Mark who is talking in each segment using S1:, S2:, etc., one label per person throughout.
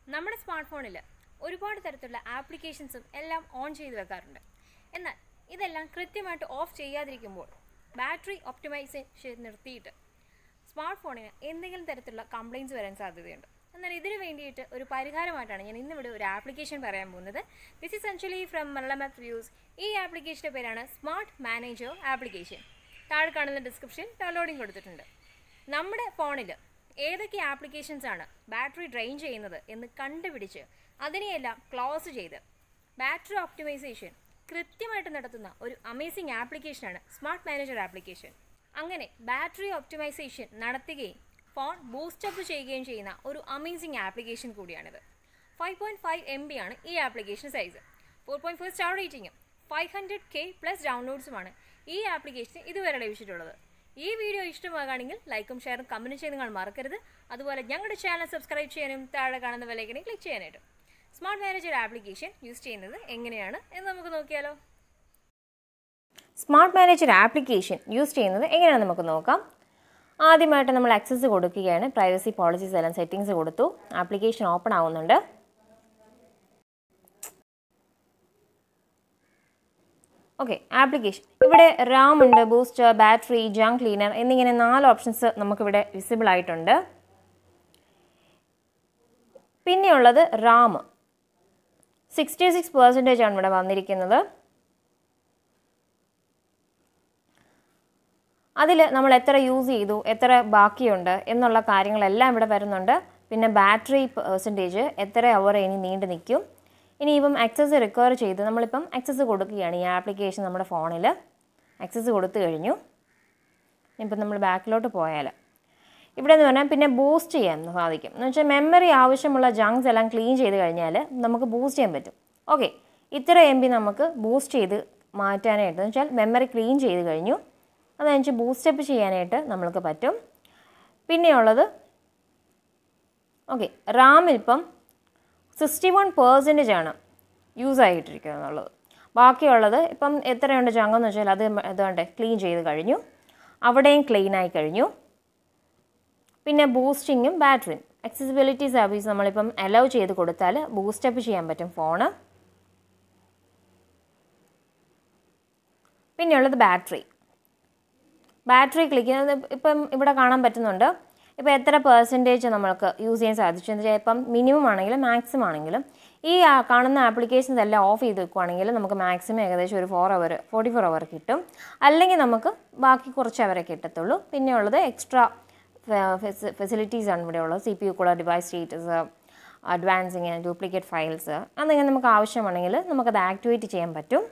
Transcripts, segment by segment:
S1: നമ്മുടെ സ്മാർട്ട് ഫോണിൽ ഒരുപാട് തരത്തിലുള്ള ആപ്ലിക്കേഷൻസും എല്ലാം ഓൺ ചെയ്ത് വെക്കാറുണ്ട് എന്നാൽ ഇതെല്ലാം കൃത്യമായിട്ട് ഓഫ് ചെയ്യാതിരിക്കുമ്പോൾ ബാറ്ററി ഒപ്റ്റിമൈസേഷൻ നിർത്തിയിട്ട് സ്മാർട്ട് ഫോണിന് എന്തെങ്കിലും തരത്തിലുള്ള കംപ്ലയിൻസ് വരാൻ സാധ്യതയുണ്ട് എന്നാൽ ഇതിന് വേണ്ടിയിട്ട് ഒരു പരിഹാരമായിട്ടാണ് ഞാൻ ഇന്നിവിടെ ഒരു ആപ്ലിക്കേഷൻ പറയാൻ പോകുന്നത് this is actually from Malayalam app views ഈ ആപ്ലിക്കേഷൻ്റെ പേരാണ് സ്മാർട്ട് മാനേജർ ആപ്ലിക്കേഷൻ താഴെ കാണുന്ന ഡിസ്ക്രിപ്ഷൻ ഡൗൺലോഡിങ് കൊടുത്തിട്ടുണ്ട് നമ്മുടെ ഫോണിൽ ഏതൊക്കെ ആപ്ലിക്കേഷൻസ് ആണ് ബാറ്ററി ഡ്രെയിൻ ചെയ്യുന്നത് എന്ന് കണ്ടുപിടിച്ച് അതിനെയെല്ലാം ക്ലോസ് ചെയ്ത് ബാറ്ററി ഓപ്റ്റിമൈസേഷൻ കൃത്യമായിട്ട് നടത്തുന്ന ഒരു അമേസിംഗ് ആപ്ലിക്കേഷനാണ് സ്മാർട്ട് മാനേജർ ആപ്ലിക്കേഷൻ അങ്ങനെ ബാറ്ററി ഒപ്റ്റിമൈസേഷൻ നടത്തുകയും ഫോൺ ബൂസ്റ്റപ്പ് ചെയ്യുകയും ചെയ്യുന്ന ഒരു അമേസിംഗ് ആപ്ലിക്കേഷൻ കൂടിയാണിത് ഫൈവ് പോയിൻറ്റ് ഫൈവ് എം ബി ആണ് ഈ application size four point four star റേറ്റിംഗും ഫൈവ് ഹൺഡ്രഡ് കെ പ്ലസ് ഡൗൺലോഡ്സുമാണ് ഈ ആപ്ലിക്കേഷന് ഇതുവരെ ലഭിച്ചിട്ടുള്ളത് ഈ വീഡിയോ ഇഷ്ടമാകുകയാണെങ്കിൽ ലൈക്കും ഷെയറും കമൻറ്റും ചെയ്ത് നിങ്ങൾ മറക്കരുത് അതുപോലെ ഞങ്ങളുടെ ചാനൽ സബ്സ്ക്രൈബ് ചെയ്യാനും താഴെ കാണുന്ന വിലയ്ക്കനെ ക്ലിക്ക് ചെയ്യാനായിട്ടും സ്മാർട്ട് മാനേജർ ആപ്ലിക്കേഷൻ യൂസ് ചെയ്യുന്നത് എങ്ങനെയാണ് എന്ന് നമുക്ക് നോക്കിയാലോ സ്മാർട്ട് മാനേജർ ആപ്ലിക്കേഷൻ യൂസ് ചെയ്യുന്നത് എങ്ങനെയാണെന്ന് നമുക്ക് നോക്കാം ആദ്യമായിട്ട് നമ്മൾ ആക്സസ് കൊടുക്കുകയാണ് പ്രൈവസി പോളിസീസ് എല്ലാം സെറ്റിങ്സ് കൊടുത്തു ആപ്ലിക്കേഷൻ ഓപ്പൺ ആവുന്നുണ്ട് ഓക്കെ ആപ്ലിക്കേഷൻ ഇവിടെ റാം ഉണ്ട് ബൂസ്റ്റർ ബാറ്ററി ജങ് ക്ലീനർ എന്നിങ്ങനെ നാല് ഓപ്ഷൻസ് നമുക്കിവിടെ വിസിബിൾ ആയിട്ടുണ്ട് പിന്നെയുള്ളത് റാം സിക്സ്റ്റി സിക്സ് പെർസെൻറ്റേജ് ആണ് ഇവിടെ വന്നിരിക്കുന്നത് അതിൽ നമ്മൾ എത്ര യൂസ് ചെയ്തു എത്ര ബാക്കിയുണ്ട് എന്നുള്ള കാര്യങ്ങളെല്ലാം ഇവിടെ വരുന്നുണ്ട് പിന്നെ ബാറ്ററി പെർസെൻറ്റേജ് എത്ര അവർ ഇനി നീണ്ടു നിൽക്കും ഇനി ഇപ്പം ആക്സസ് റിക്കവർ ചെയ്ത് നമ്മളിപ്പം ആക്സസ് കൊടുക്കുകയാണ് ഈ ആപ്ലിക്കേഷൻ നമ്മുടെ ഫോണിൽ ആക്സസ് കൊടുത്തു കഴിഞ്ഞു ഇപ്പം നമ്മൾ ബാക്കിലോട്ട് പോയാൽ ഇവിടെ എന്ന് പറഞ്ഞാൽ പിന്നെ ബൂസ്റ്റ് ചെയ്യാൻ സാധിക്കും എന്ന് വെച്ചാൽ മെമ്മറി ആവശ്യമുള്ള ജങ്ക്സ് എല്ലാം ക്ലീൻ ചെയ്ത് കഴിഞ്ഞാൽ നമുക്ക് ബൂസ്റ്റ് ചെയ്യാൻ പറ്റും ഓക്കെ ഇത്ര എം ബി നമുക്ക് ബൂസ്റ്റ് ചെയ്ത് മാറ്റാനായിട്ട് എന്ന് വെച്ചാൽ മെമ്മറി ക്ലീൻ ചെയ്ത് കഴിഞ്ഞു അതനുസരിച്ച് ബൂസ്റ്റപ്പ് ചെയ്യാനായിട്ട് നമ്മൾക്ക് പറ്റും പിന്നെയുള്ളത് ഓക്കെ റാമിൽ ഇപ്പം സിക്സ്റ്റി വൺ പേഴ്സൻറ്റേജ് ആണ് യൂസ് ആയിട്ടിരിക്കുന്നത് എന്നുള്ളത് ബാക്കിയുള്ളത് ഇപ്പം എത്രയുണ്ട് ചങ്കെന്ന് വെച്ചാൽ അത് ഇതുകൊണ്ട് ക്ലീൻ ചെയ്ത് കഴിഞ്ഞു അവിടെയും ക്ലീൻ ആയി കഴിഞ്ഞു പിന്നെ ബൂസ്റ്റിങ്ങും ബാറ്ററിയും അക്സസിബിലിറ്റി സർവീസ് നമ്മളിപ്പം അലൗ ചെയ്ത് കൊടുത്താൽ ബൂസ്റ്റപ്പ് ചെയ്യാൻ പറ്റും ഫോണ് പിന്നെയുള്ളത് ബാറ്ററി ബാറ്ററി ക്ലിക്ക് ഇപ്പം ഇവിടെ കാണാൻ പറ്റുന്നുണ്ട് ഇപ്പോൾ എത്ര പെർസെൻറ്റേജ് നമ്മൾക്ക് യൂസ് ചെയ്യാൻ സാധിച്ചു എന്ന് വെച്ചാൽ ഇപ്പം മിനിമം ആണെങ്കിലും മാക്സിമം ആണെങ്കിലും ഈ ആ കാണുന്ന ആപ്ലിക്കേഷൻസ് എല്ലാം ഓഫ് ചെയ്ത് വെക്കുവാണെങ്കിൽ നമുക്ക് മാക്സിമം ഏകദേശം ഒരു four hour forty four hour കിട്ടും അല്ലെങ്കിൽ നമുക്ക് ബാക്കി കുറച്ച് അവരെ കിട്ടത്തുള്ളൂ പിന്നെ ഉള്ളത് എക്സ്ട്രാ ഫെസിലിറ്റീസ് ആണ് ഇവിടെ ഉള്ളത് സി പി യു കൂടെ device status advancing duplicate files എന്നിങ്ങനെ നമുക്ക് ആവശ്യമാണെങ്കിൽ നമുക്കത് ആക്ടിവേറ്റ് ചെയ്യാൻ പറ്റും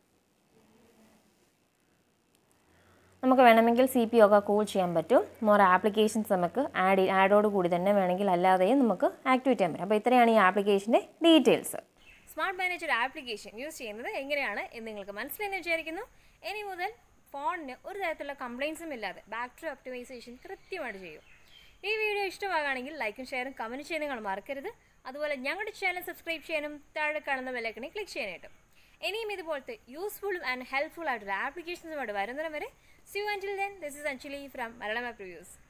S1: നമുക്ക് വേണമെങ്കിൽ സി പി ഒക്കെ കൂൾ ചെയ്യാൻ പറ്റും മോർ ആപ്ലിക്കേഷൻസ് നമുക്ക് ആഡ് ആഡോട് കൂടി തന്നെ വേണമെങ്കിൽ അല്ലാതെയും നമുക്ക് ആക്ടിവേറ്റ് ചെയ്യാൻ പറ്റും അപ്പോൾ ഇത്രയാണ് ഈ ആപ്ലിക്കേഷൻ്റെ details smart manager application use ചെയ്യുന്നത് എങ്ങനെയാണ് എന്ന് നിങ്ങൾക്ക് മനസ്സിലെന്ന് വിചാരിക്കുന്നു ഇനി മുതൽ ഫോണിന് ഒരു തരത്തിലുള്ള കംപ്ലയിൻസും ഇല്ലാതെ ബാറ്ററി ഒപ്റ്റിമൈസേഷൻ കൃത്യമായിട്ട് ചെയ്യും ഈ വീഡിയോ ഇഷ്ടമാകുകയാണെങ്കിൽ ലൈക്കും ഷെയറും കമൻറ്റ് ചെയ്യാൻ നിങ്ങൾ മറക്കരുത് അതുപോലെ ഞങ്ങളുടെ ചാനൽ സബ്സ്ക്രൈബ് ചെയ്യാനും താഴെ കാണുന്ന ബെല്ലൈക്കണെ ക്ലിക്ക് ചെയ്യാനായിട്ടും ഇനിയും ഇതുപോലത്തെ യൂസ്ഫുള്ളും ആൻഡ് ഹെൽപ്ഫുൾ ആയിട്ടുള്ള ആപ്ലിക്കേഷൻസുമായിട്ട് വരുന്നതിന് വരെ see you until then this is Anjali from Malayalam app reviews